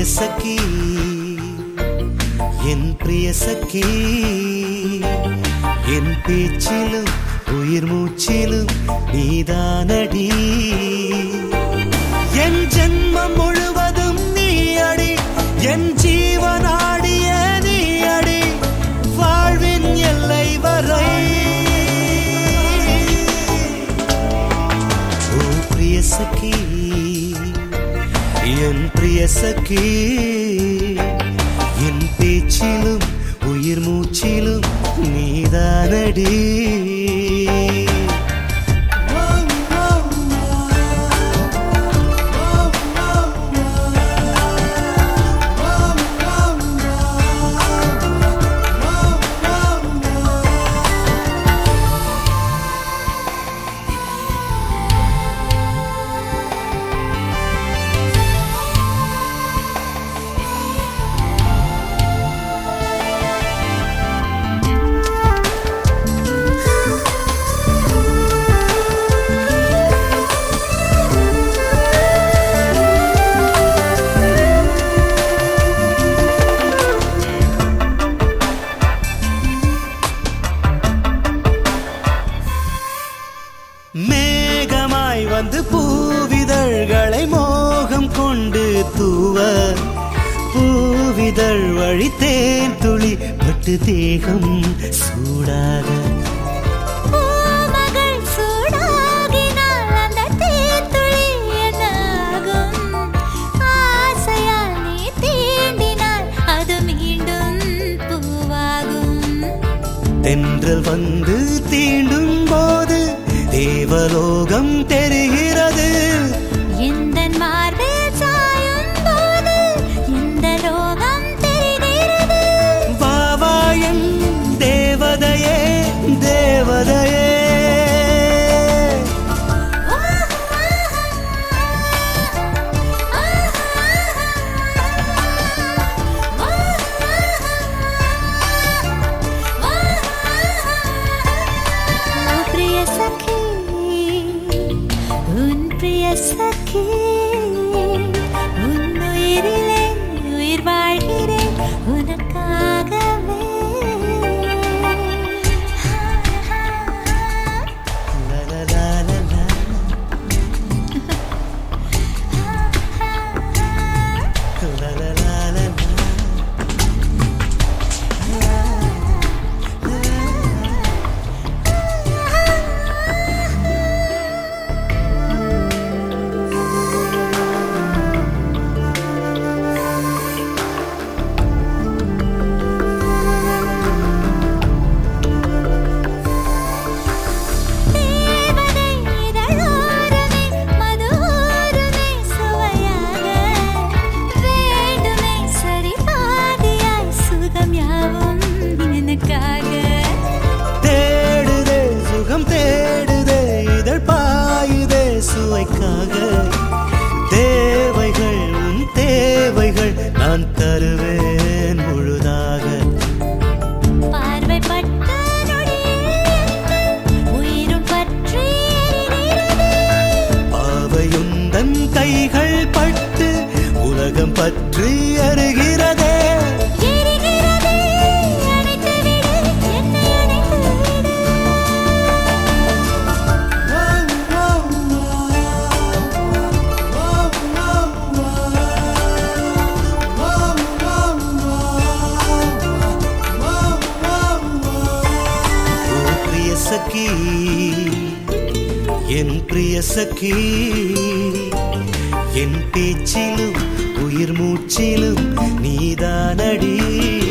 சகி என் பிரிய சகி என் பேச்சிலும் உயிர் மூச்சிலும் நீதானடி என் ஜென்மம் முழுவதும் நீ அடி என் ஜீவனாடிய நீ அடி வாழ்வின் எல்லை வரை ஓ பிரிய சகி என் பிரிய சகி என் பேச்சிலும் உயிர் மூச்சிலும் நீதானடி மேகமாய் வந்து பூவிதழ்களை மோகம் கொண்டு தூவ பூவிதழ் வழி தேன் துளி பட்டு தேகம் சூடாக பூமகள் சூடாகினால் அந்த தேன்துளி என்னாகும்? ஆசையால் நீ தீண்டினால் அது மீண்டும் பூவாகும். தென்றல் வந்து தீண்டும் போது தேவலோகம் தெரிகிறது எந்தன் மார்பில் சாயும் போது எந்த லோகம் தெரிகிறது? வாவாயன் தேவதையே தேவதையே ஓ பிரிய சఖி உன் பிரிய சఖி உன் உயிரிலே உயிர் வாழ்கிறேன் உனக்காகவே லா, லா, லா, லா, லா. La la la la la. தேவதை இதழோரமே மதுவோரமே சுவையாக வேண்டுமே சரி பாதியாய் சுகம் யாவும் எனக்காக தேடுதே சுகம் தேடுதே இதழ் பாயுதே சுவைக்காக தேவைகள் உன் தேவைகள் நான் தருவேன் முழுதாக பார்வை பட்ட நொடியில் எங்கள் உயிரும் பற்றி எரிகிறது. பாவையுந்தன் கைகள் பட்டு உலகம் பற்றி அருகிறதே எரிகிறதே, அணைத்து விடு, என்னை அணைத்து விடு. ஓ பிரிய சகி என் பிரிய சகி என் பேச்சிலும் உயிர் மூச்சிலும் நீதானடி